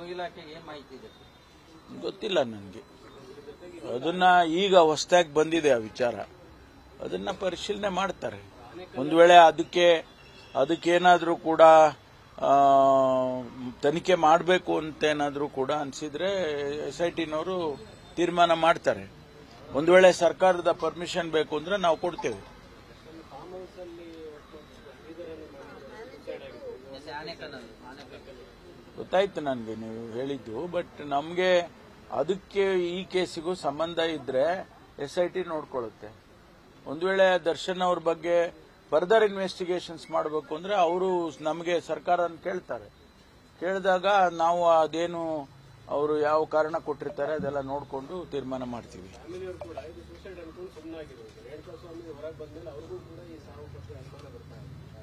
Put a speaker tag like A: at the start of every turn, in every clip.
A: ಗೃಹ ಇಲಾಖೆಗೆ ಏನ್ ಮಾಹಿತಿ ಇದೆ
B: ಗೊತ್ತಿಲ್ಲ ನನಗೆ ಅದನ್ನ ಈಗ ಹೊಸದಾಗಿ ಬಂದಿದೆ ಆ ವಿಚಾರ ಅದನ್ನ ಪರಿಶೀಲನೆ ಮಾಡ್ತಾರೆ ಒಂದು ವೇಳೆ ಅದಕ್ಕೆ ಅದಕ್ಕೇನಾದ್ರೂ ಕೂಡ ಆ, ತನಿಖೆ ಮಾಡಬೇಕು ಅಂತ ಏನಾದ್ರೂ ಕೂಡ ಅನ್ಸಿದ್ರೆ ಎಸ್ ಐ ಟಿನವರು ತೀರ್ಮಾನ ಮಾಡ್ತಾರೆ ಒಂದು ವೇಳೆ ಸರ್ಕಾರದ ಪರ್ಮಿಷನ್ ಬೇಕು ಅಂದ್ರೆ ನಾವು ಕೊಡ್ತೇವೆ
A: ಎಸ್ ಆನೆಕಲ್ನಲ್ಲಿ ಆನೆಕಲ್
B: ಗೊತ್ತಾಯ್ತು ನನಗೆ ನೀವು ಹೇಳಿದ್ದು ಬಟ್ ನಮಗೆ ಅದಕ್ಕೆ ಈ ಕೇಸಿಗೂ ಸಂಬಂಧ ಇದ್ರೆ ಎಸ್ ಐ ಟಿ ನೋಡ್ಕೊಳ್ಳುತ್ತೆ ಒಂದು ವೇಳೆ ದರ್ಶನ್ ಅವ್ರ ಬಗ್ಗೆ ಫರ್ದರ್ ಇನ್ವೆಸ್ಟಿಗೇಷನ್ಸ್ ಮಾಡಬೇಕು ಅಂದ್ರೆ ಅವರು ನಮಗೆ ಸರ್ಕಾರ ಕೇಳ್ತಾರೆ ಕೇಳಿದಾಗ ನಾವು ಅದೇನು ಅವರು ಯಾವ ಕಾರಣ ಕೊಟ್ಟಿರ್ತಾರೆ ಅದೆಲ್ಲ ನೋಡಿಕೊಂಡು ತೀರ್ಮಾನ ಮಾಡ್ತೀವಿ
C: ಫ್ಯಾಮಿಲಿಯವರು ಕೂಡ ಇದು ಸೂಸೈಡ್ ಅನ್ಕೊಂಡು ಸುಮ್ಮನಾಗಿರೋದು ರೇಣುಕಾ ಸ್ವಾಮಿ ಹೊರಗೆ ಬಂದ್ಮೇಲೆ ಅವ್ರಿಗೂ ಕೂಡ ಈ ಸಾವು ಬಗ್ಗೆ ಅನುಮಾನ ಬರ್ತಾ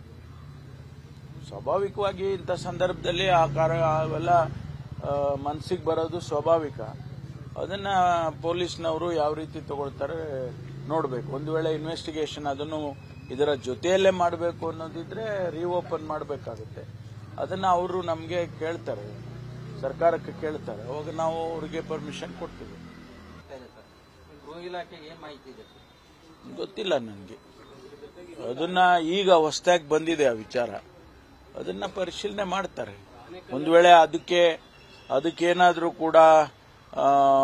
C: ಇದೆ
B: ಸ್ವಾಭಾವಿಕವಾಗಿ ಇಂಥ ಸಂದರ್ಭದಲ್ಲಿ ಆ ಕಾರ ಅವೆಲ್ಲ ಮನಸ್ಸಿಗೆ ಬರೋದು ಸ್ವಾಭಾವಿಕ ಅದನ್ನ ಪೊಲೀಸ್ನವರು ಯಾವ ರೀತಿ ತಗೊಳ್ತಾರೆ ನೋಡಬೇಕು ಒಂದು ವೇಳೆ ಇನ್ವೆಸ್ಟಿಗೇಷನ್ ಅದನ್ನು ಇದರ ಜೊತೆಯಲ್ಲೇ ಮಾಡಬೇಕು ಅನ್ನೋದಿದ್ರೆ ರೀಓಪನ್ ಮಾಡಬೇಕಾಗುತ್ತೆ ಅದನ್ನ ಅವರು ನಮಗೆ ಕೇಳ್ತಾರೆ ಸರ್ಕಾರಕ್ಕೆ ಕೇಳ್ತಾರೆ ಅವಾಗ ನಾವು ಅವರಿಗೆ ಪರ್ಮಿಷನ್ ಕೊಡ್ತೀವಿ
A: ಇದೆ ಸರ್ ಗೃಹ ಇಲಾಖೆಗೆ ಏನ್ ಮಾಹಿತಿ ಇದೆ
B: ಗೊತ್ತಿಲ್ಲ ನನಗೆ ಅದನ್ನ ಈಗ ಹೊಸದಾಗಿ ಬಂದಿದೆ ಆ ವಿಚಾರ ಅದನ್ನ ಪರಿಶೀಲನೆ ಮಾಡ್ತಾರೆ ಒಂದು ವೇಳೆ ಅದಕ್ಕೆ ಅದಕ್ಕೇನಾದ್ರೂ ಕೂಡ ಆ,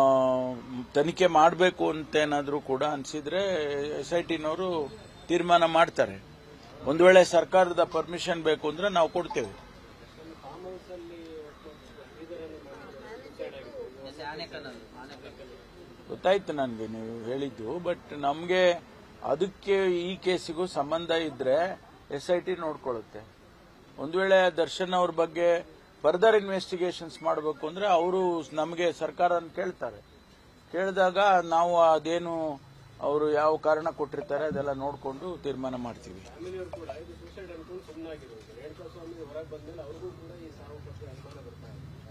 B: ತನಿಖೆ ಮಾಡಬೇಕು ಅಂತ ಏನಾದ್ರೂ ಕೂಡ ಅನ್ಸಿದ್ರೆ ಎಸ್ ಐ ಟಿನವರು ತೀರ್ಮಾನ ಮಾಡ್ತಾರೆ ಒಂದು ವೇಳೆ ಸರ್ಕಾರದ ಪರ್ಮಿಷನ್ ಬೇಕು ಅಂದ್ರೆ ನಾವು ಕೊಡ್ತೇವೆ
C: ಫಾರ್ಮ್ ಹೌಸ್ ಅಲ್ಲಿ ಬೀದರಲ್ಲಿ ಸೂಸೈಡ್ ಆಗಿತ್ತು
A: ಎಸ್ ಆನೆಕಲ್ನಲ್ಲಿ ಆನೆಕಲ್
B: ಗೊತ್ತಾಯ್ತು ನನಗೆ ನೀವು ಹೇಳಿದ್ದು ಬಟ್ ನಮಗೆ ಅದಕ್ಕೆ ಈ ಕೇಸಿಗೂ ಸಂಬಂಧ ಇದ್ರೆ ಎಸ್ ಐ ಟಿ ನೋಡ್ಕೊಳ್ಳುತ್ತೆ ಒಂದು ವೇಳೆ ದರ್ಶನ್ ಅವ್ರ ಬಗ್ಗೆ ಫರ್ದರ್ ಇನ್ವೆಸ್ಟಿಗೇಷನ್ಸ್ ಮಾಡಬೇಕು ಅಂದ್ರೆ ಅವರು ನಮಗೆ ಸರ್ಕಾರ ಕೇಳ್ತಾರೆ ಕೇಳಿದಾಗ ನಾವು ಅದೇನು ಅವರು ಯಾವ ಕಾರಣ ಕೊಟ್ಟಿರ್ತಾರೆ ಅದೆಲ್ಲ ನೋಡಿಕೊಂಡು ತೀರ್ಮಾನ ಮಾಡ್ತೀವಿ
C: ಫ್ಯಾಮಿಲಿಯವರು ಕೂಡ ಇದು ಸೂಸೈಡ್ ಅನ್ಕೊಂಡು ಸುಮ್ಮನಾಗಿರೋದು ರೇಣುಕಾ ಸ್ವಾಮಿ ಹೊರಗೆ ಬಂದ್ಮೇಲೆ ಅವ್ರಿಗೂ ಕೂಡ ಈ ಸಾವು ಬಗ್ಗೆ ಅನುಮಾನ ಬರ್ತಾ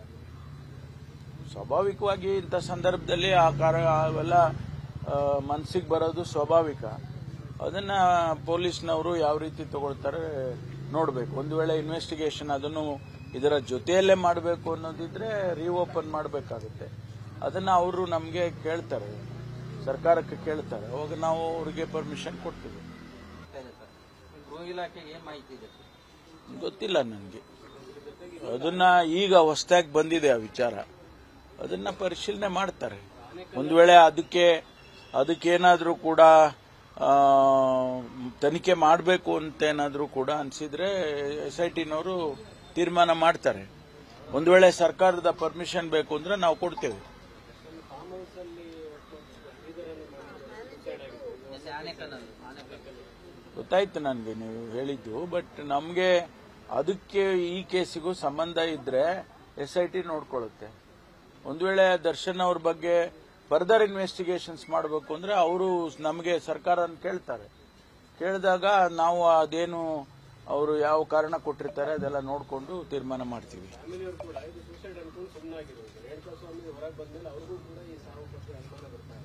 C: ಇದೆ
B: ಸ್ವಾಭಾವಿಕವಾಗಿ ಇಂಥ ಸಂದರ್ಭದಲ್ಲಿ ಆ ಕಾರ ಅವೆಲ್ಲ ಮನಸ್ಸಿಗೆ ಬರೋದು ಸ್ವಾಭಾವಿಕ ಅದನ್ನ ಪೊಲೀಸ್ನವರು ಯಾವ ರೀತಿ ತಗೊಳ್ತಾರೆ ನೋಡಬೇಕು ಒಂದು ವೇಳೆ ಇನ್ವೆಸ್ಟಿಗೇಷನ್ ಅದನ್ನು ಇದರ ಜೊತೆಯಲ್ಲೇ ಮಾಡಬೇಕು ಅನ್ನೋದಿದ್ರೆ ರೀಓಪನ್ ಮಾಡಬೇಕಾಗುತ್ತೆ ಅದನ್ನ ಅವರು ನಮಗೆ ಕೇಳ್ತಾರೆ ಸರ್ಕಾರಕ್ಕೆ ಕೇಳ್ತಾರೆ ಅವಾಗ ನಾವು ಅವರಿಗೆ ಪರ್ಮಿಷನ್ ಕೊಡ್ತೀವಿ
A: ಇದೆ ಸರ್ ಗೃಹ ಇಲಾಖೆಗೆ ಏನ್ ಮಾಹಿತಿ ಇದೆ
B: ಗೊತ್ತಿಲ್ಲ ನನಗೆ ಅದನ್ನ ಈಗ ಹೊಸದಾಗಿ ಬಂದಿದೆ ಆ ವಿಚಾರ ಅದನ್ನ ಪರಿಶೀಲನೆ ಮಾಡ್ತಾರೆ ಒಂದು ವೇಳೆ ಅದಕ್ಕೆ ಅದಕ್ಕೇನಾದ್ರೂ ಕೂಡ ಆ, ತನಿಖೆ ಮಾಡಬೇಕು ಅಂತ ಏನಾದ್ರೂ ಕೂಡ ಅನ್ಸಿದ್ರೆ ಎಸ್ ಐ ಟಿನವರು ತೀರ್ಮಾನ ಮಾಡ್ತಾರೆ ಒಂದು ವೇಳೆ ಸರ್ಕಾರದ ಪರ್ಮಿಷನ್ ಬೇಕು ಅಂದ್ರೆ ನಾವು ಕೊಡ್ತೇವೆ
C: ಫಾರ್ಮ್ ಹೌಸ್ ಅಲ್ಲಿ ಬೀದರಲ್ಲಿ ಸೂಸೈಡ್ ಆಗಿತ್ತು
A: ಎಸ್ ಆನೆಕಲ್ನಲ್ಲಿ ಆನೆಕಲ್
B: ಗೊತ್ತಾಯ್ತು ನನಗೆ ನೀವು ಹೇಳಿದ್ದು ಬಟ್ ನಮಗೆ ಅದಕ್ಕೆ ಈ ಕೇಸಿಗೂ ಸಂಬಂಧ ಇದ್ರೆ ಎಸ್ ಐ ಟಿ ನೋಡ್ಕೊಳ್ಳುತ್ತೆ ಒಂದು ವೇಳೆ ದರ್ಶನ್ ಅವ್ರ ಬಗ್ಗೆ ಫರ್ದರ್ ಇನ್ವೆಸ್ಟಿಗೇಷನ್ಸ್ ಮಾಡಬೇಕು ಅಂದ್ರೆ ಅವರು ನಮಗೆ ಸರ್ಕಾರ ಕೇಳ್ತಾರೆ ಕೇಳಿದಾಗ ನಾವು ಅದೇನು ಅವರು ಯಾವ ಕಾರಣ ಕೊಟ್ಟಿರ್ತಾರೆ ಅದೆಲ್ಲ ನೋಡಿಕೊಂಡು ತೀರ್ಮಾನ ಮಾಡ್ತೀವಿ
C: ಫ್ಯಾಮಿಲಿಯವರು ಕೂಡ ಇದು ಸೂಸೈಡ್ ಅನ್ಕೊಂಡು ಸುಮ್ಮನಾಗಿರೋದು ರೇಣುಕಾ ಸ್ವಾಮಿ ಹೊರಗೆ ಬಂದ್ಮೇಲೆ ಅವ್ರಿಗೂ ಕೂಡ ಈ ಸಾವು ಬಗ್ಗೆ ಅನುಮಾನ ಬರ್ತಾ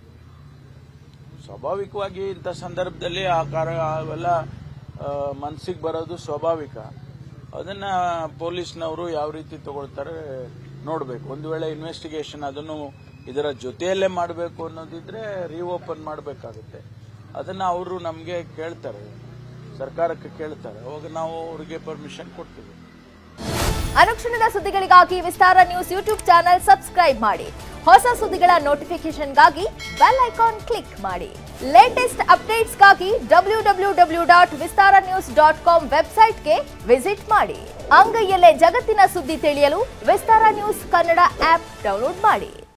C: ಇದೆ
B: ಸ್ವಾಭಾವಿಕವಾಗಿ ಇಂಥ ಸಂದರ್ಭದಲ್ಲಿ ಆ ಕಾರ ಅವೆಲ್ಲ ಮನಸ್ಸಿಗೆ ಬರೋದು ಸ್ವಾಭಾವಿಕ ಅದನ್ನ ಪೊಲೀಸ್ನವರು ಯಾವ ರೀತಿ ತಗೊಳ್ತಾರೆ ನೋಡಬೇಕು ಒಂದು ವೇಳೆ ಇನ್ವೆಸ್ಟಿಗೇಷನ್ ಅದನ್ನು ಇದರ ಜೊತೆಯಲ್ಲೇ ಮಾಡಬೇಕು ಅನ್ನೋದಿದ್ರೆ ರೀಓಪನ್ ಮಾಡಬೇಕಾಗುತ್ತೆ ಅದನ್ನ ಅವರು ನಮಗೆ ಕೇಳ್ತಾರೆ ಸರ್ಕಾರಕ್ಕೆ ಕೇಳ್ತಾರೆ ಅವಾಗ ನಾವು ಅವರಿಗೆ ಪರ್ಮಿಷನ್ ಕೊಡ್ತೀವಿ
D: ಅನುಕ್ಷಣದ ಸುದ್ದಿಗಳಿಗಾಗಿ Vistara news YouTube channel subscribe ಮಾಡಿ ಹೊಸ ಸುದ್ದಿಗಳ ನೋಟಿಫಿಕೇಶನ್ಗಾಗಿ ಬೆಲ್ ಐಕಾನ್ ಕ್ಲಿಕ್ ಮಾಡಿ ಲೇಟೆಸ್ಟ್ ಅಪ್ಡೇಟ್ಸ್ಗಾಗಿ W W W dot Vistara news dot com ವೆಬ್ಸೈಟ್ಗೆ ವಿಸಿಟ್ ಮಾಡಿ ಅಂಗೈಯಲ್ಲೇ ಜಗತ್ತಿನ ಸುದ್ದಿ ತಿಳಿಯಲು Vistara news Kannada app download ಮಾಡಿ